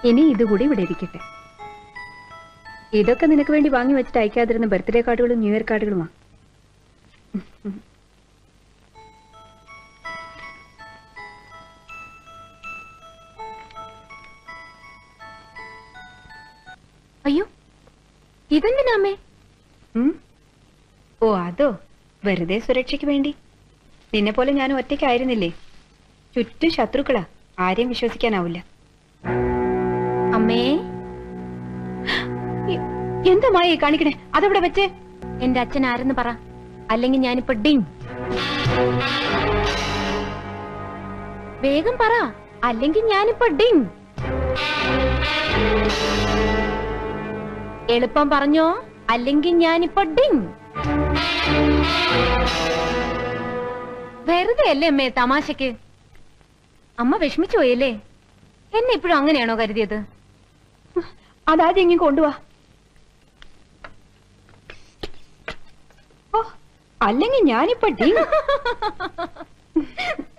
ഇനി ഇതുകൂടി ഇവിടെ ഇരിക്കട്ടെ ഇതൊക്കെ നിനക്ക് വേണ്ടി വാങ്ങി വെച്ചിട്ട് അയക്കാതിരുന്ന ബർത്ത്ഡേ കാർഡുകളും ന്യൂ ഇയർ കാർഡുകളുമാ അയ്യോ ഇതെന്തിനാ അമ്മേ ഉം? ഓ അതോ വെറുതെ സുരക്ഷയ്ക്ക് വേണ്ടി നിന്നെ പോലെ ഞാനും ഒറ്റയ്ക്കായിരുന്നില്ലേ ചുറ്റും ശത്രുക്കളാ ആരെയും വിശ്വസിക്കാനാവില്ല അമ്മേ എ- എന്താ മായി കാണിക്കണേ അതവിടെ വെച്ചേ എന്റെ അച്ഛൻ ആരെന്ന് പറ അല്ലെങ്കിൽ ഞാനിപ്പോ ഡിങ് വേഗം പറ അല്ലെങ്കിൽ ഞാനിപ്പോ ഡിങ് എളുപ്പം പറഞ്ഞോ അല്ലെങ്കിൽ ഞാനിപ്പോ ഡിങ് വെറുതെ അല്ലേ അമ്മേ തമാശക്ക് അമ്മ വിഷമിച്ചു പോയല്ലേ എന്നെ ഇപ്പോഴും അങ്ങനെയാണോ കരുതിയത് അതാദ്യം ഇങ്ങനെ കൊണ്ടുവാ ഓ അല്ലെങ്കിൽ ഞാനിപ്പോ ഡി